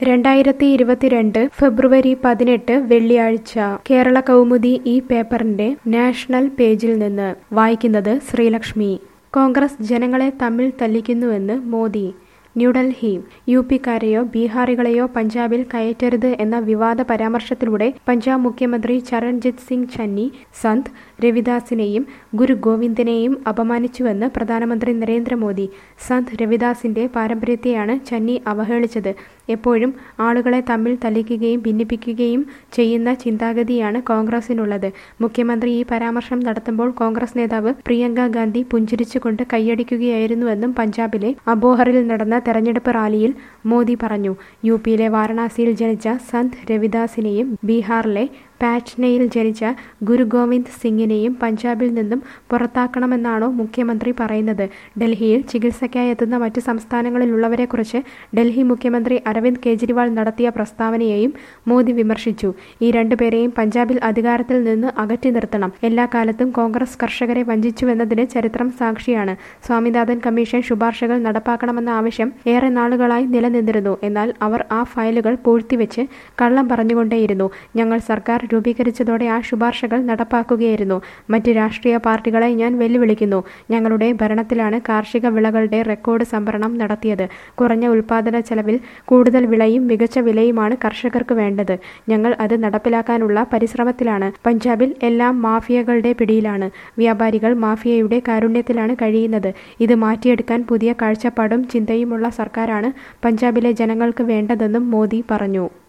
രണ്ടായിരത്തി ഇരുപത്തിരണ്ട് ഫെബ്രുവരി പതിനെട്ട് വെള്ളിയാഴ്ച കേരള കൗമുദി ഈ പേപ്പറിന്റെ നാഷണൽ പേജിൽ നിന്ന് വായിക്കുന്നത് ശ്രീലക്ഷ്മി കോൺഗ്രസ് ജനങ്ങളെ തമ്മിൽ തല്ലിക്കുന്നുവെന്ന് മോദി ന്യൂഡൽഹി യു പിക്കാരെയോ ബീഹാറികളെയോ പഞ്ചാബിൽ കയറ്റരുത് എന്ന വിവാദ പരാമർശത്തിലൂടെ പഞ്ചാബ് മുഖ്യമന്ത്രി ചരൺജിത് സിംഗ് ചന്നി സന്ത് രവിദാസിനെയും ഗുരു ഗോവിന്ദനെയും അപമാനിച്ചുവെന്ന് പ്രധാനമന്ത്രി നരേന്ദ്രമോദി സന്ത് രവിദാസിന്റെ പാരമ്പര്യത്തെയാണ് ചന്നി അവഹേളിച്ചത് എപ്പോഴും ആളുകളെ തമ്മിൽ തല്ലിക്കുകയും ഭിന്നിപ്പിക്കുകയും ചെയ്യുന്ന ചിന്താഗതിയാണ് കോൺഗ്രസിനുള്ളത് മുഖ്യമന്ത്രി ഈ പരാമർശം നടത്തുമ്പോൾ കോൺഗ്രസ് നേതാവ് പ്രിയങ്ക ഗാന്ധി പുഞ്ചിരിച്ചുകൊണ്ട് കൈയടിക്കുകയായിരുന്നുവെന്നും പഞ്ചാബിലെ അബോഹറിൽ നടന്ന തെരഞ്ഞെടുപ്പ് റാലിയിൽ മോദി പറഞ്ഞു യു പിയിലെ വാരണാസിയിൽ ജനിച്ച സന്ത് രവിദാസിനെയും ബീഹാറിലെ പാറ്റ്നയിൽ ജനിച്ച ഗുരു ഗോവിന്ദ് സിംഗിനെയും പഞ്ചാബിൽ നിന്നും പുറത്താക്കണമെന്നാണോ മുഖ്യമന്ത്രി പറയുന്നത് ഡൽഹിയിൽ ചികിത്സയ്ക്കായി എത്തുന്ന മറ്റ് സംസ്ഥാനങ്ങളിലുള്ളവരെക്കുറിച്ച് ഡൽഹി മുഖ്യമന്ത്രി അരവിന്ദ് കെജ്രിവാൾ നടത്തിയ പ്രസ്താവനയെയും മോദി വിമർശിച്ചു ഈ രണ്ടുപേരെയും പഞ്ചാബിൽ അധികാരത്തിൽ നിന്ന് അകറ്റി നിർത്തണം എല്ലാ കാലത്തും കോൺഗ്രസ് കർഷകരെ വഞ്ചിച്ചുവെന്നതിന് ചരിത്രം സാക്ഷിയാണ് സ്വാമിനാഥൻ കമ്മീഷൻ ശുപാർശകൾ നടപ്പാക്കണമെന്ന ആവശ്യം ഏറെ നാളുകളായി നിലനിന്നിരുന്നു എന്നാൽ അവർ ആ ഫയലുകൾ പൂഴ്ത്തിവെച്ച് കള്ളം പറഞ്ഞുകൊണ്ടേയിരുന്നു ഞങ്ങൾ സർക്കാർ രൂപീകരിച്ചതോടെ ആ ശുപാർശകൾ നടപ്പാക്കുകയായിരുന്നു മറ്റ് രാഷ്ട്രീയ പാർട്ടികളെ ഞാൻ വെല്ലുവിളിക്കുന്നു ഞങ്ങളുടെ ഭരണത്തിലാണ് കാർഷിക വിളകളുടെ റെക്കോർഡ് സംഭരണം നടത്തിയത് കുറഞ്ഞ ഉൽപാദന ചെലവിൽ കൂടുതൽ വിളയും മികച്ച വിലയുമാണ് കർഷകർക്ക് വേണ്ടത് ഞങ്ങൾ അത് നടപ്പിലാക്കാനുള്ള പരിശ്രമത്തിലാണ് പഞ്ചാബിൽ എല്ലാം മാഫിയകളുടെ പിടിയിലാണ് വ്യാപാരികൾ മാഫിയയുടെ കാരുണ്യത്തിലാണ് കഴിയുന്നത് ഇത് മാറ്റിയെടുക്കാൻ പുതിയ കാഴ്ചപ്പാടും ചിന്തയുമുള്ള സർക്കാരാണ് പഞ്ചാബിലെ ജനങ്ങൾക്ക് വേണ്ടതെന്നും മോദി പറഞ്ഞു